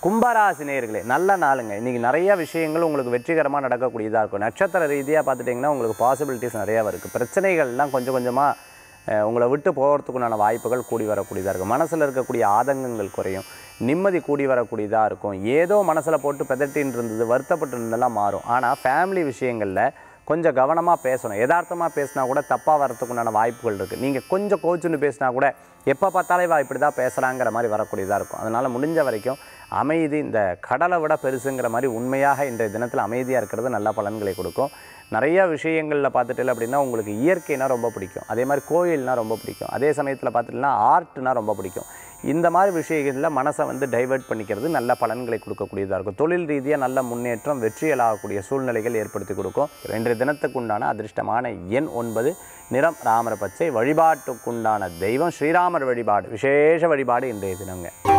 கும்பராசி நேயர்களே நல்ல நாளுங்க இன்றைக்கி நிறைய விஷயங்கள் உங்களுக்கு வெற்றிகரமாக நடக்கக்கூடியதாக இருக்கும் நட்சத்திர ரீதியாக பார்த்துட்டிங்கன்னா உங்களுக்கு பாசிபிலிட்டிஸ் நிறையா இருக்குது பிரச்சனைகள்லாம் கொஞ்சம் கொஞ்சமாக உங்களை விட்டு போகிறதுக்குண்டான வாய்ப்புகள் கூடி வரக்கூடியதாக இருக்கும் மனசில் இருக்கக்கூடிய ஆதங்கங்கள் குறையும் நிம்மதி கூடி வரக்கூடியதாக இருக்கும் ஏதோ மனசில் போட்டு பெதட்டின்னு இருந்தது வருத்தப்பட்டு இருந்தெல்லாம் மாறும் ஆனால் ஃபேமிலி விஷயங்களில் கொஞ்சம் கவனமாக பேசணும் யதார்த்தமாக பேசினா கூட தப்பாக வரத்துக்குண்டான வாய்ப்புகள் இருக்குது நீங்கள் கொஞ்சம் கோச்சுன்னு பேசினா கூட எப்போ பார்த்தாலே இவா இப்படி தான் பேசுகிறாங்கிற மாதிரி வரக்கூடியதாக இருக்கும் அதனால் முடிஞ்ச வரைக்கும் அமைதி இந்த கடலை விட பெருசுங்கிற மாதிரி உண்மையாக இன்றைய தினத்தில் அமைதியாக இருக்கிறது நல்ல பலன்களை கொடுக்கும் நிறைய விஷயங்களில் பார்த்துட்டு அப்படின்னா உங்களுக்கு இயற்கைனா ரொம்ப பிடிக்கும் அதே மாதிரி கோயில்னா ரொம்ப பிடிக்கும் அதே சமயத்தில் பார்த்துட்டுனா ஆர்ட்னா ரொம்ப பிடிக்கும் இந்த மாதிரி விஷயங்களில் மனசை வந்து டைவர்ட் பண்ணிக்கிறது நல்ல பலன்களை கொடுக்கக்கூடியதாக இருக்கும் தொழில் ரீதியாக நல்ல முன்னேற்றம் வெற்றியலாகக்கூடிய சூழ்நிலைகள் ஏற்படுத்தி கொடுக்கும் இன்றைய தினத்துக்கு உண்டான அதிர்ஷ்டமான எண் ஒன்பது நிறம் ராமர பச்சை வழிபாட்டுக்குண்டான தெய்வம் ஸ்ரீராமர் வழிபாடு விசேஷ வழிபாடு இன்றைய தினங்க